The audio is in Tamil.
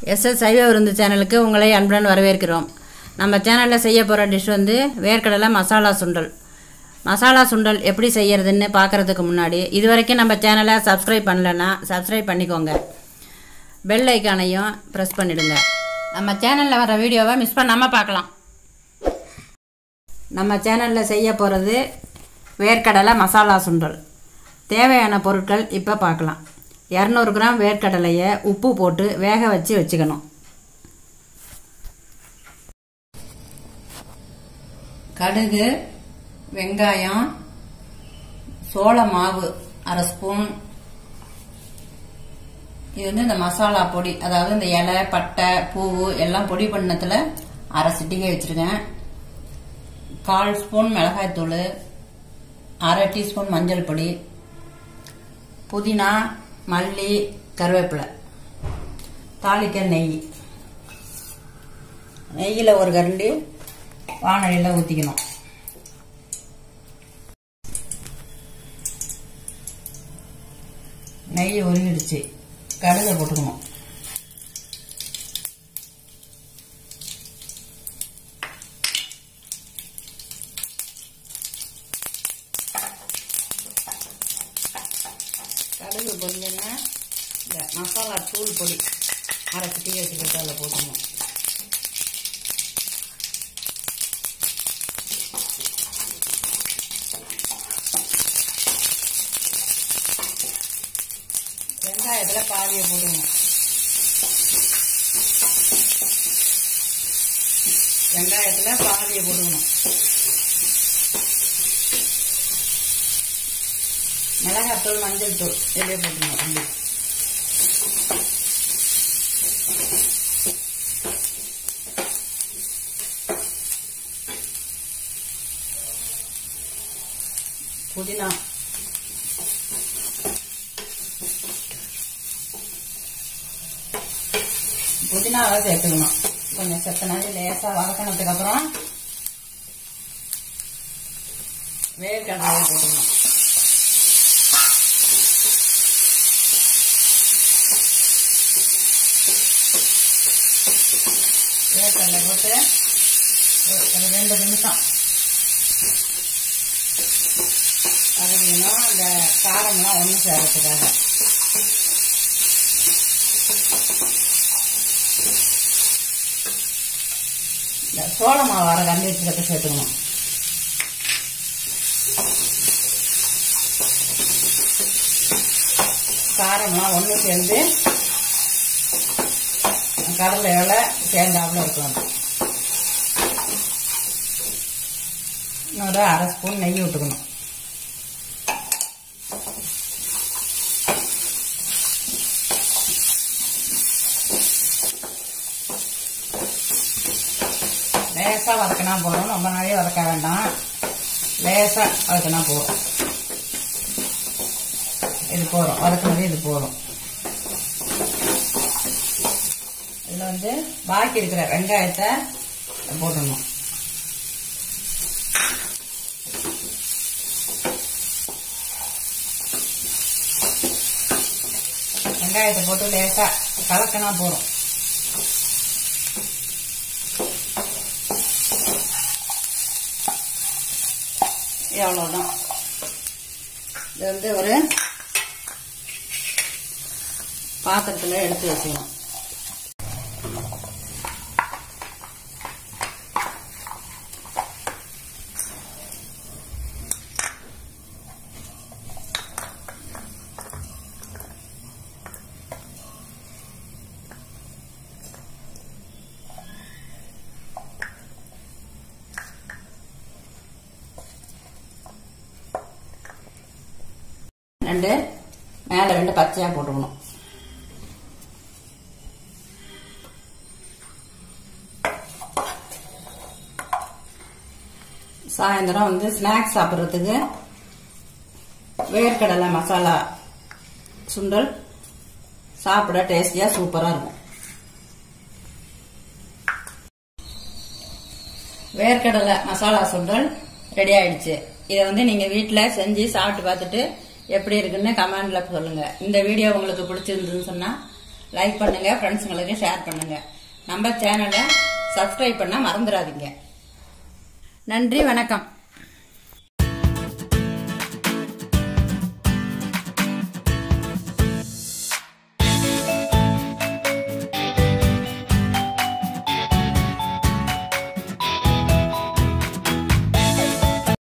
எஸ்எஸ் சைவ விருந்து சேனலுக்கு உங்களை அன்புடன் வரவேற்கிறோம் நம்ம சேனலில் செய்ய போகிற டிஷ் வந்து வேர்க்கடலை மசாலா சுண்டல் மசாலா சுண்டல் எப்படி செய்யறதுன்னு பார்க்குறதுக்கு முன்னாடி இது வரைக்கும் நம்ம சேனலை சப்ஸ்கிரைப் பண்ணலைன்னா சப்ஸ்கிரைப் பண்ணிக்கோங்க பெல் ஐக்கானையும் ப்ரெஸ் பண்ணிடுங்க நம்ம சேனலில் வர வீடியோவை மிஸ் பண்ணாமல் பார்க்கலாம் நம்ம சேனலில் செய்ய போகிறது வேர்க்கடலை மசாலா சுண்டல் தேவையான பொருட்கள் இப்போ பார்க்கலாம் இரநூறு கிராம் வேர்க்கடலையை உப்பு போட்டு வேக வச்சு வச்சுக்கணும் கடுகு வெங்காயம் சோள மாவு அரை ஸ்பூன் இது வந்து இந்த மசாலா பொடி அதாவது இந்த இலை பட்டை பூவு எல்லாம் பொடி பண்ணத்தில் அரை சிட்டிகை வச்சுருக்கேன் கால் ஸ்பூன் மிளகாய்த்தூள் அரை டீஸ்பூன் மஞ்சள் பொடி புதினா மல்லி கருவேப்பிலை தாளிக்க நெய் நெய்யில் ஒரு கரண்டி வானலியில் ஊற்றிக்கணும் நெய் உருகிடுச்சு கடுகை போட்டுக்கணும் கடுகு பொரிஞ்சோன்னா இந்த மசாலா தூள் பொடி அரை சிட்டி வச்சுக்கிட்டு அதில் போட்டுக்கணும் வெங்காயத்தில் பாதியை போட்டுக்கணும் வெங்காயத்தில் பாதியை போட்டுக்கணும் மிளகாத்தூள் மஞ்சள் தூள் இதிலே போட்டுக்கணும் ரெண்டு புதினா புதினாவை சேர்த்துக்கணும் கொஞ்சம் செத்தனாடி லேசாக வதக்கினதுக்கு அப்புறம் வேர்க்கடலையை போட்டுக்கணும் வேர்க்கடலை போட்டு ஒரு ரெண்டு நிமிஷம் வதக்கிக்கணும் அந்த காரம்லாம் ஒன்று சேர்றதுக்காக இந்த சோள மாவு அரை கண்டி வச்சுக்கிட்ட சேர்த்துக்கணும் காரம்லாம் ஒன்று சேர்ந்து கடலை இலை சேர்ந்தாப்புல இருக்கணும் இன்னொரு அரை ஸ்பூன் நெய் விட்டுக்கணும் லேசாக வதக்கினா போதும் ரொம்ப நிறைய வதக்க வேண்டாம் லேசாக வதக்கினா போதும் இது போதும் வதக்கினது இது போதும் இதில் வந்து பாக்கி இருக்கிற வெங்காயத்தை போடணும் வெங்காயத்தை போட்டு லேசாக கலக்கினா போதும் எவ்வளோதான் இது வந்து ஒரு பாத்திரத்தில் எடுத்து வச்சுக்கணும் ரெண்டு மேலே ரெண்டு பச்சையாக போட்டுக்கணும் சாயந்தரம் வந்து ஸ்நாக்ஸ் சாப்பிட்றதுக்கு வேர்க்கடலை மசாலா சுண்டல் சாப்பிட டேஸ்டியாக சூப்பராக இருக்கும் வேர்க்கடலை மசாலா சுண்டல் ரெடி ஆயிடுச்சு இதை வந்து நீங்க வீட்டில் செஞ்சு சாப்பிட்டு பார்த்துட்டு எப்படி இருக்குன்னு கமெண்ட்ல சொல்லுங்க இந்த வீடியோ உங்களுக்கு பிடிச்சிருந்ததுன்னு சொன்னா லைக் பண்ணுங்கள் ஃப்ரெண்ட்ஸுங்களுக்கு ஷேர் பண்ணுங்கள் நம்ம சேனலை சப்ஸ்கிரைப் பண்ண மறந்துடாதீங்க நன்றி வணக்கம்